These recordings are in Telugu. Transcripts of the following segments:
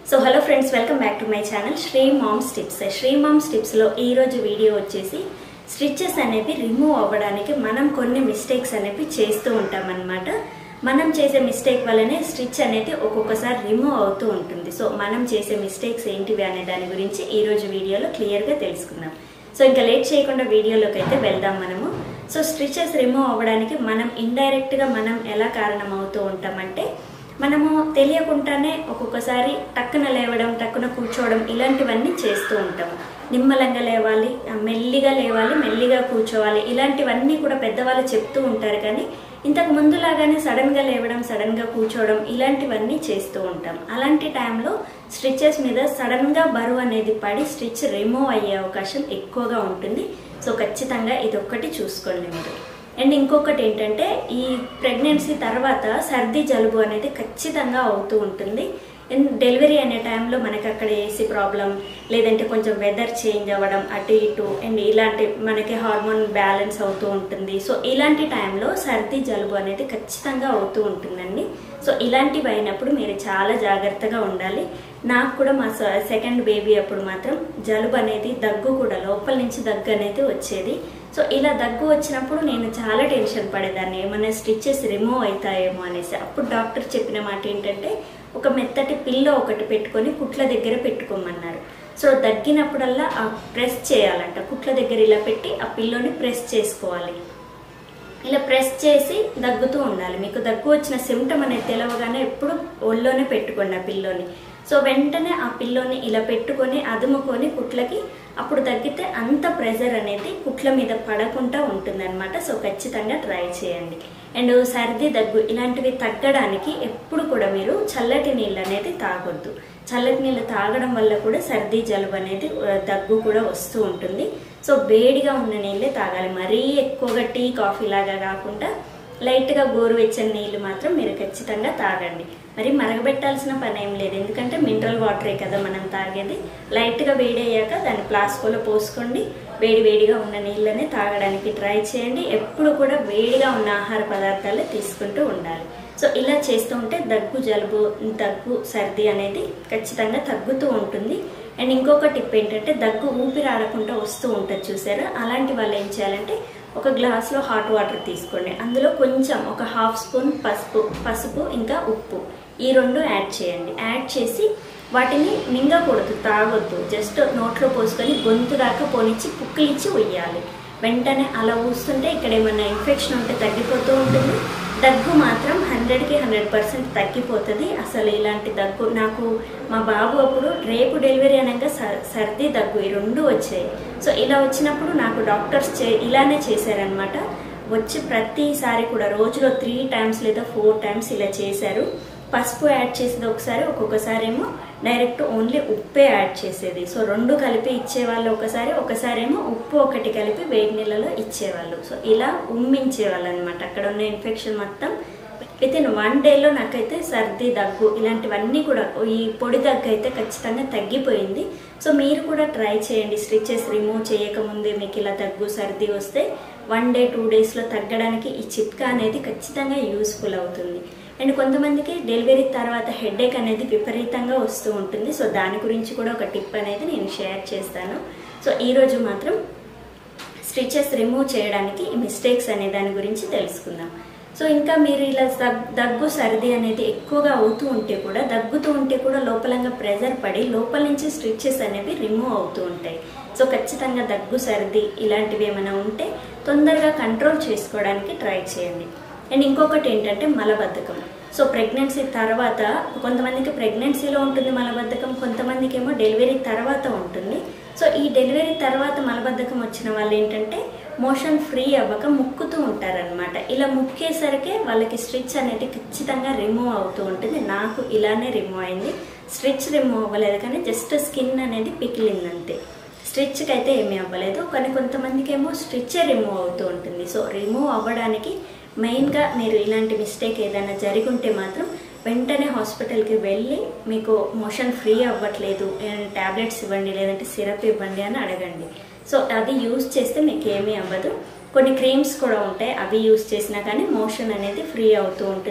so hello friends welcome back to my channel Sri moms tips Sri moms టిప్స్లో ఈరోజు వీడియో వచ్చేసి స్టిచెస్ అనేవి రిమూవ్ అవ్వడానికి మనం కొన్ని మిస్టేక్స్ అనేవి చేస్తూ ఉంటామన్నమాట మనం చేసే మిస్టేక్ వల్లనే స్టిచ్ అనేది ఒక్కొక్కసారి రిమూవ్ అవుతూ ఉంటుంది సో మనం చేసే మిస్టేక్స్ ఏంటివి అనే దాని గురించి ఈరోజు వీడియోలో క్లియర్గా తెలుసుకుందాం సో ఇంకా లేట్ చేయకుండా వీడియోలోకి అయితే వెళ్దాం మనము సో స్టిచెస్ రిమూవ్ అవ్వడానికి మనం ఇండైరెక్ట్గా మనం ఎలా కారణం అవుతూ ఉంటామంటే మనము తెలియకుండానే ఒక్కొక్కసారి టక్కున లేవడం టక్కున కూర్చోవడం ఇలాంటివన్నీ చేస్తూ ఉంటాము నిమ్మలంగా లేవాలి ఆ, మెల్లిగా లేవాలి మెల్లిగా కూర్చోవాలి ఇలాంటివన్నీ కూడా పెద్దవాళ్ళు చెప్తూ ఉంటారు కానీ ఇంతకు ముందులాగానే సడన్గా లేవడం సడన్గా కూర్చోవడం ఇలాంటివన్నీ చేస్తూ ఉంటాం అలాంటి టైంలో స్టిచెస్ మీద సడన్గా బరువు అనేది పడి స్టిచ్ రిమూవ్ అయ్యే అవకాశం ఎక్కువగా ఉంటుంది సో ఖచ్చితంగా ఇది ఒక్కటి చూసుకోండి మీరు అండ్ ఇంకొకటి ఏంటంటే ఈ ప్రెగ్నెన్సీ తర్వాత సర్ది జలుబు అనేది ఖచ్చితంగా అవుతూ ఉంటుంది ఎన్- డెలివరీ అనే టైంలో మనకి అక్కడ ఏసీ ప్రాబ్లం లేదంటే కొంచెం వెదర్ చేంజ్ అవ్వడం అటు ఇటు అండ్ ఇలాంటి మనకి హార్మోన్ బ్యాలెన్స్ అవుతూ ఉంటుంది సో ఇలాంటి టైంలో సర్ది జలుబు అనేది ఖచ్చితంగా అవుతూ ఉంటుందండి సో ఇలాంటివి అయినప్పుడు మీరు చాలా జాగ్రత్తగా ఉండాలి నాకు కూడా మా సెకండ్ బేబీ అప్పుడు మాత్రం జలుబు అనేది దగ్గు కూడా లోపల నుంచి దగ్గు అనేది వచ్చేది సో ఇలా దగ్గు వచ్చినప్పుడు నేను చాలా టెన్షన్ పడేదాన్ని ఏమైనా స్టిచెస్ రిమూవ్ అవుతాయేమో అనేసి అప్పుడు డాక్టర్ చెప్పిన మాట ఏంటంటే ఒక మెత్తటి పిల్లో ఒకటి పెట్టుకొని కుట్ల దగ్గర పెట్టుకోమన్నారు సో దగ్గినప్పుడల్లా ఆ ప్రెస్ చేయాలంట కుట్ల దగ్గర ఇలా పెట్టి ఆ పిల్లోని ప్రెస్ చేసుకోవాలి ఇలా ప్రెస్ చేసి దగ్గుతూ ఉండాలి మీకు దగ్గు వచ్చిన సిమ్టమ్ అనేది తెలవగానే ఎప్పుడు ఒళ్ళోనే పెట్టుకోండి ఆ పిల్లోని సో వెంటనే ఆ పిల్లోని ఇలా పెట్టుకొని అదుముకొని కుట్లకి అప్పుడు తగ్గితే అంత ప్రెజర్ అనేది కుట్ల మీద పడకుండా ఉంటుందన్నమాట సో ఖచ్చితంగా ట్రై చేయండి అండ్ సర్ది దగ్గు ఇలాంటివి తగ్గడానికి ఎప్పుడు కూడా మీరు చల్లటి నీళ్ళు అనేది తాగొద్దు చల్లటి నీళ్ళు తాగడం వల్ల కూడా సర్ది జలుబు అనేది ఆ, దగ్గు కూడా వస్తూ ఉంటుంది సో వేడిగా ఉన్న నీళ్ళే తాగాలి మరీ ఎక్కువగా టీ కాఫీ లాగా కాకుండా లైట్గా గోరువెచ్చని నీళ్ళు మాత్రం మీరు ఖచ్చితంగా తాగండి మరి మరగబెట్టాల్సిన పని ఏం లేదు ఎందుకంటే మినరల్ వాటరే కదా మనం తాగేది లైట్గా వేడి అయ్యాక దాన్ని ప్లాస్కోలో పోసుకోండి వేడి వేడిగా ఉన్న నీళ్ళనే తాగడానికి ట్రై చేయండి ఎప్పుడు కూడా వేడిగా ఉన్న ఆహార పదార్థాలు తీసుకుంటూ ఉండాలి సో ఇలా చేస్తూ ఉంటే దగ్గు జలుబు దగ్గు సర్ది అనేది ఖచ్చితంగా తగ్గుతూ ఉంటుంది అండ్ ఇంకొక టిప్ ఏంటంటే దగ్గు ఊపిరి ఆడకుండా వస్తూ ఉంటుంది చూసారా అలాంటి వాళ్ళు ఏం చేయాలంటే ఒక గ్లాస్లో హాట్ వాటర్ తీసుకోండి అందులో కొంచెం ఒక హాఫ్ స్పూన్ పసుపు పసుపు ఇంకా ఉప్పు ఈ రెండు యాడ్ చేయండి యాడ్ చేసి వాటిని మింగకూడదు తాగొద్దు జస్ట్ నోట్లో పోసుకొని గొంతు దాకా పోనిచ్చి పుక్కిలిచ్చి ఉయ్యాలి వెంటనే అలా ఊస్తుంటే ఇక్కడ ఏమైనా ఇన్ఫెక్షన్ ఉంటే తగ్గిపోతూ ఉంటుంది దగ్గు మాత్రం హండ్రెడ్కి హండ్రెడ్ పర్సెంట్ తగ్గిపోతుంది అసలు ఇలాంటి దగ్గు నాకు మా బాబు అప్పుడు రేపు డెలివరీ అనగా స- సర్ది దగ్గు ఈ రెండు వచ్చాయి సో ఇలా వచ్చినప్పుడు నాకు డాక్టర్స్ చే ఇలానే చేశారనమాట వచ్చి ప్రతిసారి కూడా రోజులో త్రీ టైమ్స్ లేదా ఫోర్ టైమ్స్ ఇలా చేశారు పసుపు యాడ్ చేసేది ఒకసారి ఒక్కొక్కసారి ఏమో డైరెక్ట్ ఓన్లీ ఉప్పే యాడ్ చేసేది సో రెండు కలిపి ఇచ్చేవాళ్ళు ఒకసారి ఒకసారి ఏమో ఉప్పు ఒకటి కలిపి వేడి నీళ్ళలో ఇచ్చేవాళ్ళు సో ఇలా ఉమ్మించేవాళ్ళు అనమాట అక్కడ ఉన్న ఇన్ఫెక్షన్ మొత్తం విత్ ఇన్ వన్ డేలో నాకైతే సర్ది దగ్గు ఇలాంటివన్నీ కూడా ఈ పొడి దగ్గు అయితే ఖచ్చితంగా తగ్గిపోయింది సో మీరు కూడా ట్రై చేయండి స్టిచెస్ రిమూవ్ చేయకముందే మీకు ఇలా దగ్గు సర్ది వస్తే వన్ డే టూ డేస్లో తగ్గడానికి ఈ చిట్కా అనేది ఖచ్చితంగా యూస్ఫుల్ అవుతుంది అండ్ కొంతమందికి డెలివరీ తర్వాత హెడేక్ అనేది విపరీతంగా వస్తూ ఉంటుంది సో దాని గురించి కూడా ఒక టిప్ అనేది నేను షేర్ చేస్తాను సో ఈరోజు మాత్రం స్టిచెస్ రిమూవ్ చేయడానికి ఈ మిస్టేక్స్ అనే దాని గురించి తెలుసుకుందాం సో ఇంకా మీరు ఇలా దగ్- దగ్గు సర్ది అనేది ఎక్కువగా అవుతూ ఉంటే కూడా దగ్గుతూ ఉంటే కూడా లోపలంగా ప్రెజర్ పడి లోపల నుంచి స్టిచెస్ అనేవి రిమూవ్ అవుతూ ఉంటాయి సో ఖచ్చితంగా దగ్గు సర్ది ఇలాంటివి ఏమైనా ఉంటే తొందరగా కంట్రోల్ చేసుకోవడానికి ట్రై చేయండి అండ్ ఇంకొకటి ఏంటంటే మలబద్ధకం సో ప్రెగ్నెన్సీ తర్వాత కొంతమందికి ప్రెగ్నెన్సీలో ఉంటుంది మలబద్ధకం కొంతమందికి ఏమో డెలివరీ తర్వాత ఉంటుంది సో ఈ డెలివరీ తర్వాత మలబద్ధకం వచ్చిన వాళ్ళు ఏంటంటే మోషన్ ఫ్రీ అవ్వక ముక్కుతూ ఉంటారనమాట ఇలా ముక్కేసరికే వాళ్ళకి స్ట్రిచ్ అనేది ఖచ్చితంగా రిమూవ్ అవుతూ ఉంటుంది నాకు ఇలానే రిమూవ్ అయింది స్ట్రిచ్ రిమూవ్ అవ్వలేదు కానీ జస్ట్ స్కిన్ అనేది పికిలింది అంతే స్ట్రిచ్కి అయితే ఏమీ అవ్వలేదు కానీ కొంతమందికి ఏమో స్ట్రిచ్చే రిమూవ్ అవుతూ ఉంటుంది సో రిమూవ్ అవ్వడానికి మెయిన్గా మీరు ఇలాంటి మిస్టేక్ ఏదైనా జరిగి ఉంటే మాత్రం వెంటనే హాస్పిటల్కి వెళ్ళి మీకు మోషన్ ఫ్రీ అవ్వట్లేదు ట్యాబ్లెట్స్ ఇవ్వండి లేదంటే సిరప్ ఇవ్వండి అని అడగండి సో అది యూజ్ చేస్తే మీకు ఏమీ అవ్వదు కొన్ని క్రీమ్స్ కూడా ఉంటాయి అవి యూజ్ చేసినా కానీ మోషన్ అనేది ఫ్రీ అవుతూ ఉంటుంది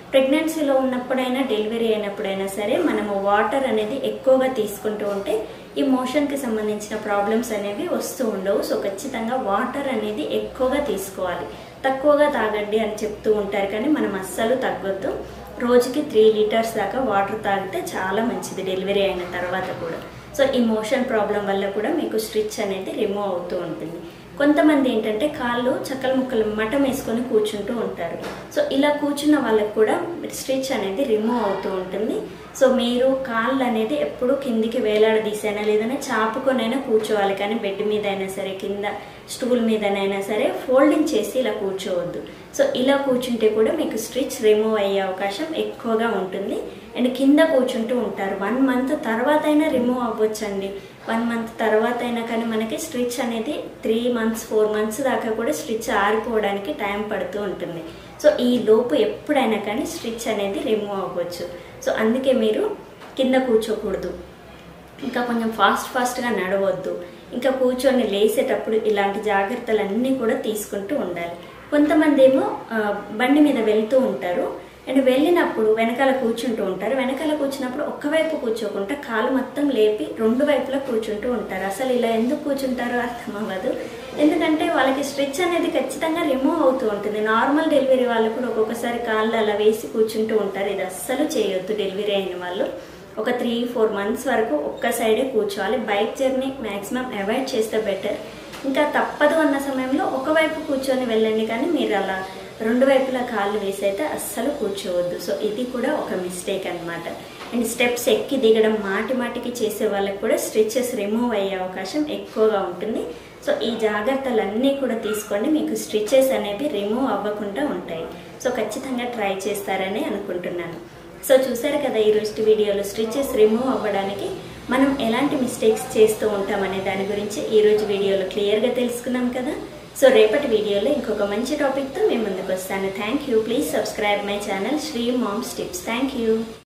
ప్రెగ్నెన్సీలో ఉన్నప్పుడైనా డెలివరీ అయినప్పుడైనా సరే మనము వాటర్ అనేది ఎక్కువగా తీసుకుంటూ ఉంటే ఈ మోషన్కి సంబంధించిన ప్రాబ్లమ్స్ అనేవి వస్తూ ఉండవు సో ఖచ్చితంగా వాటర్ అనేది ఎక్కువగా తీసుకోవాలి తక్కువగా తాగండి అని చెప్తూ ఉంటారు కానీ మనం అస్సలు తగ్గొద్దు రోజుకి త్రీ లీటర్స్ దాకా వాటర్ తాగితే చాలా మంచిది డెలివరీ అయిన తర్వాత కూడా సో ఈ మోషన్ ప్రాబ్లం వల్ల కూడా మీకు స్ట్రిచ్ అనేది రిమూవ్ అవుతూ ఉంటుంది కొంతమంది ఏంటంటే కాళ్ళు చక్కల ముక్కలు మటం వేసుకొని కూర్చుంటూ ఉంటారు సో ఇలా కూర్చున్న వాళ్ళకి కూడా స్టిచ్ అనేది రిమూవ్ అవుతూ ఉంటుంది సో మీరు కాళ్ళు అనేది ఎప్పుడు కిందికి వేలాడదీసైనా లేదన్నా చాపుకొనైనా కూర్చోవాలి కానీ బెడ్ మీద అయినా సరే కింద స్టూల్ మీదనైనా సరే ఫోల్డింగ్ చేసి ఇలా కూర్చోవద్దు సో ఇలా కూర్చుంటే కూడా మీకు స్టిచ్ రిమూవ్ అయ్యే అవకాశం ఎక్కువగా ఉంటుంది అండ్ కింద కూర్చుంటూ ఉంటారు వన్ మంత్ తర్వాత అయినా రిమూవ్ అవ్వచ్చండి వన్ మంత్ తర్వాత అయినా కానీ మనకి స్టిచ్ అనేది త్రీ మంత్స్ ఫోర్ మంత్స్ దాకా కూడా స్టిచ్ ఆరిపోవడానికి టైం పడుతూ ఉంటుంది సో ఈ లోపు ఎప్పుడైనా కానీ స్టిచ్ అనేది రిమూవ్ అవ్వచ్చు సో అందుకే మీరు కింద కూర్చోకూడదు ఇంకా కొంచెం ఫాస్ట్ ఫాస్ట్గా నడవద్దు ఇంకా కూర్చొని లేసేటప్పుడు ఇలాంటి జాగ్రత్తలన్నీ కూడా తీసుకుంటూ ఉండాలి కొంతమంది ఏమో ఆ, బండి మీద వెళ్తూ ఉంటారు అండ్ వెళ్ళినప్పుడు వెనకాల కూర్చుంటూ ఉంటారు వెనకాల కూర్చున్నప్పుడు ఒక్కవైపు కూర్చోకుండా కాలు మొత్తం లేపి రెండు వైపులా కూర్చుంటూ ఉంటారు అసలు ఇలా ఎందుకు కూర్చుంటారో అర్థం అవ్వదు ఎందుకంటే వాళ్ళకి స్ట్రెచ్ అనేది ఖచ్చితంగా రిమూవ్ అవుతూ ఉంటుంది నార్మల్ డెలివరీ వాళ్ళు కూడా ఒక్కొక్కసారి కాళ్ళు అలా వేసి కూర్చుంటూ ఉంటారు ఇది అస్సలు చేయొద్దు డెలివరీ అయిన వాళ్ళు ఒక త్రీ ఫోర్ మంత్స్ వరకు ఒక్క సైడే కూర్చోవాలి బైక్ జర్నీ మ్యాక్సిమం అవాయిడ్ చేస్తే బెటర్ ఇంకా తప్పదు అన్న సమయంలో ఒకవైపు కూర్చొని వెళ్ళండి కానీ మీరు అలా రెండు వైపులా కాళ్ళు వేసి అయితే అస్సలు కూర్చోవద్దు సో ఇది కూడా ఒక మిస్టేక్ అన్నమాట అండ్ స్టెప్స్ ఎక్కి దిగడం మాటి మాటికి చేసే వాళ్ళకి కూడా స్ట్రెచెస్ రిమూవ్ అయ్యే అవకాశం ఎక్కువగా ఉంటుంది సో ఈ జాగ్రత్తలన్నీ కూడా తీసుకోండి మీకు స్టిచెస్ అనేవి రిమూవ్ అవ్వకుండా ఉంటాయి సో ఖచ్చితంగా ట్రై చేస్తారని అనుకుంటున్నాను సో చూసారు కదా ఈ రోజు వీడియోలో స్టిచెస్ రిమూవ్ అవ్వడానికి మనం ఎలాంటి మిస్టేక్స్ చేస్తూ ఉంటామనే దాని గురించి ఈ రోజు వీడియోలో క్లియర్గా తెలుసుకున్నాం కదా సో రేపటి వీడియోలో ఇంకొక మంచి టాపిక్తో మేము ముందుకు వస్తాను thank you please subscribe my channel Sri moms tips thank you